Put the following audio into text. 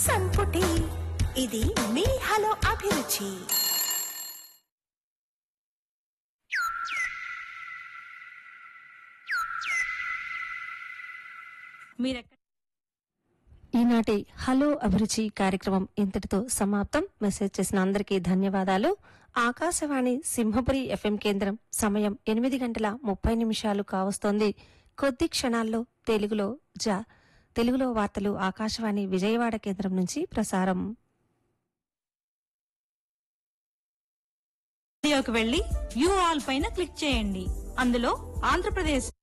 సంపుటి ఇది మీ హలో అభిరుచి మీరెక్కడ ఈనాటి హలో అభిరుచి కార్యక్రమం ఇంతటితో సమాప్తం మెసేజ్ చేసిన అందరికీ ధన్యవాదాలు ఆకాశవాణి సింహపురి ఎఫ్ఎం కేంద్రం సమయం ఎనిమిది గంటల ముప్పై నిమిషాలు కావస్తోంది కొద్ది క్షణాల్లో తెలుగులో జా తెలుగులో వార్తలు ఆకాశవాణి విజయవాడ కేంద్రం నుంచి ప్రసారం వీడియోకి వెళ్లి వ్యూ ఆల్ పైన క్లిక్ చేయండి అందులో ఆంధ్రప్రదేశ్